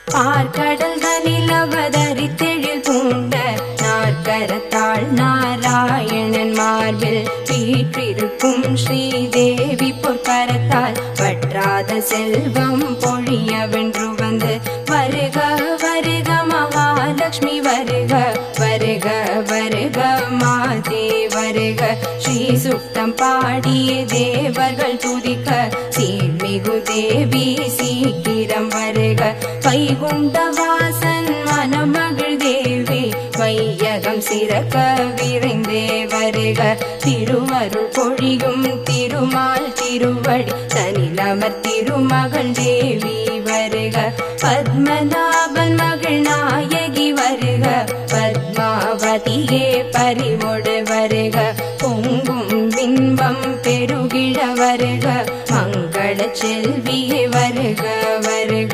பார்க்கடல் தனில் அவதரித்தெழில் பூண்ட நாற்கரத்தாள் நாராயணன் மார்பில் வீற்றிருக்கும் ஸ்ரீதேவி பொற்கரத்தால் வற்றாத செல்வம் பொழிய வென்று வந்து வருக வருக மகாலட்சுமி வருக வருக வருக மாதே வருக ஸ்ரீ சுத்தம் பாடிய தேவர்கள் துதிக்க சீர்மிகு தேவி சீக்கிரம் வருக வைகுண்ட வாசன் மனமகள் தேவி வையகம் சிறக்க விரைந்தே வருக திருவருள் பொழியும் திருமால் திருவடி தனிலமர் திருமகள் தேவி வருக பத்மநாபன் மகள் நாயகி வருக பத்மாவதியே பறிவொடு வருக பொங்கும் பிம்பம் பெருகிட வருக மங்கள செல்வியே வருக வருக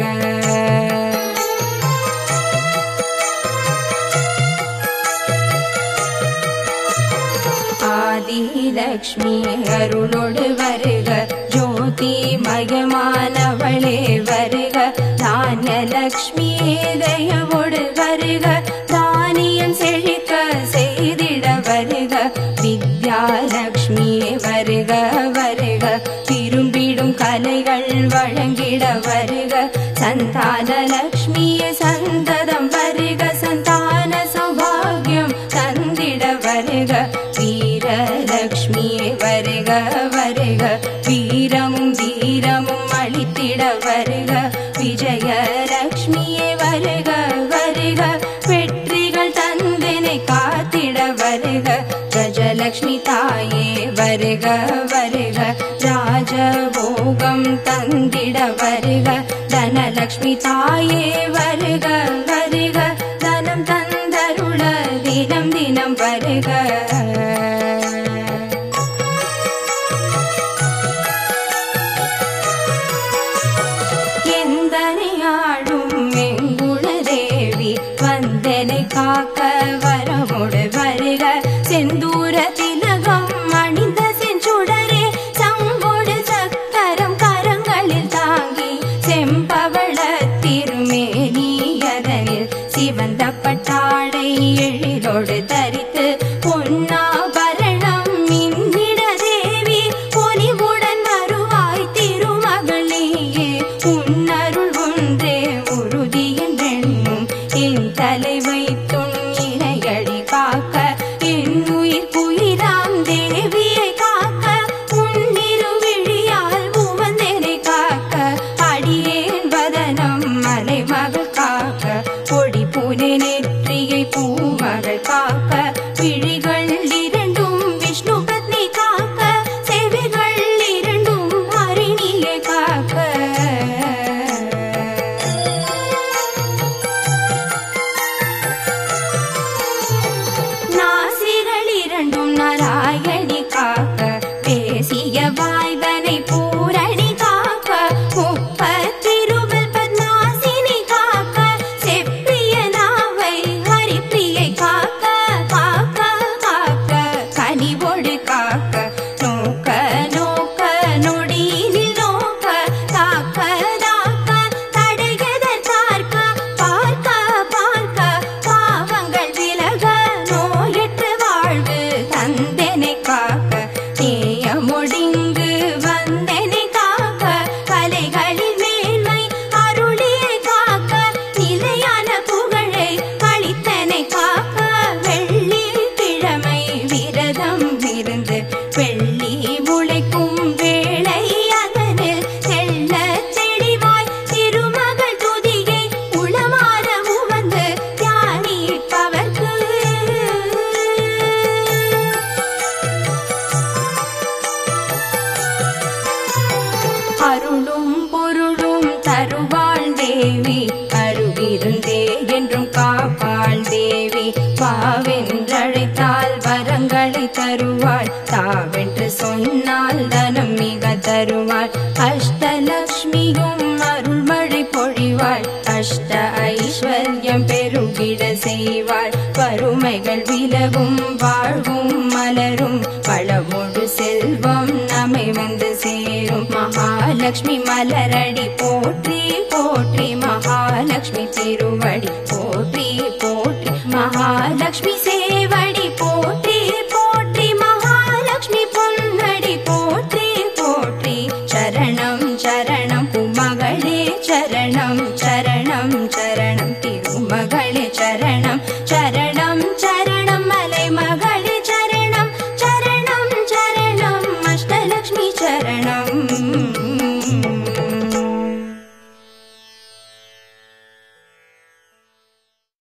ஆதிலக்ஷ்மி அருளோடு வருக ஜோதி மயமானவளே வருக தானியலக்ஷ்மி தயவோடு வருக தானியம் செழிக்க செய்திட வருக வித்யாலக்ஷ்மி வருக வருக விரும்பிடும் கலைகள் வழங்கிட வருக சந்தான லக்ஷ்மியே சந்ததம் வருக சந்தான சௌபாகியம் தந்திட வருக வீரலக்ஷ்மியே வருக வருக வீரமும் வீரமும் அளித்திட வருக விஜயலக்ஷ்மியே வருக வருக வெற்றிகள் தந்தினை காத்திட வருக கஜலக்ஷ்மி தாயே வருக வருக ராஜபோகம் தந்திட வருக தனலக்ஷ்மி தாயே வருக வருக தனம் தந்தருள தினம் தினம் வருக எந்தனை ஆளும் எங்குள தேவி வந்தனை காக்க வரமுடு வருக செந்தூர திலகம் அணிந்த செஞ்சுடரே சங்கொடு சக்கரம் கரங்களில் தாங்கி செம்பவள திருமேனியதனில் சிவந்த பட்டாடை எழிலோடு தரித்து பொன்னாபரணம் மின்னிட தேவி பொலிவுடன் வருவாய் திருமகளேயே உன்னருள் ஒன்றே உறுதி என்றெண்ணும் என் தலை வைத்தும் இணையடி காக்க என் உயிர் குயிராம் தேவியை காக்க உன்னிரு விழியால் உவந்தனை காக்க அடியேன் வதனம் மலைமகள் காக்க பொடி பூனை நெற்றியை பூமகள் காக்க விழிகள் இரண்டும் விஷ்ணு பத்னி காக்க செவிகள் இரண்டும் ஹரிணியை காக்க நாசிகள் இரண்டும் நாராயணி காக்க பேசிய வாய்தனை பூரணி காக்க முப்பத்திருவல் பத்மாசினி காக்க செப்பிய நாவை ஹரிப்பிரியை காக்க காக்க காக்க கனிவோடு காக்க நோக்க நோக்க நொடியினில் நோக்க தாக்க தாக்க தடையதற்கார்க்க பார்க்க பார்க்க பாவங்கள் விலக நோயற்ற வாழ்வு தந்தனை காக்க நேயமொடிங்கு வந்தனை காக்க கலைகளில் மேன்மை அருளியை காக்க நிலையான புகழை அளித்தனை காக்க வெள்ளி கிழமை விரதம் இருந்து வெள்ளி முளைக்கும் வேளை அதனில் செல்ல செடிவாய் திருமகள் துதியை உளமாற உவந்து தியானிப்பவர்க்கு அருளும் பொருளும் தருவாள் தேவி அருகிருந்தே என்றும் காப்பாள் தேவி வாவென்றழைத்தால் வரங்களை தருவாள் தாவென்று சொன்னால் தனம் மிக தருவாள் அஷ்டலக்ஷ்மியும் அருள்மழை பொழிவாள் அஷ்ட ஐஸ்வர்யம் பெருகிட செய்வாள் வறுமைகள் விலகும் வாழ்வும் மலரும் வளமொடு செல்வம் நம்மை வந்து சேரும் மகாலட்சுமி மலரடி போற்றி போற்றி மகாலட்சுமி திருவடி போற்றி போற்றி மகாலட்சுமி சேவடி போற்றி போற்றி மகாலட்சுமி பொன்னடி போற்றி போற்றி சரணம் சரணம் உமகளே சரணம் சரணம் சரணம் திருமகளே சரணம்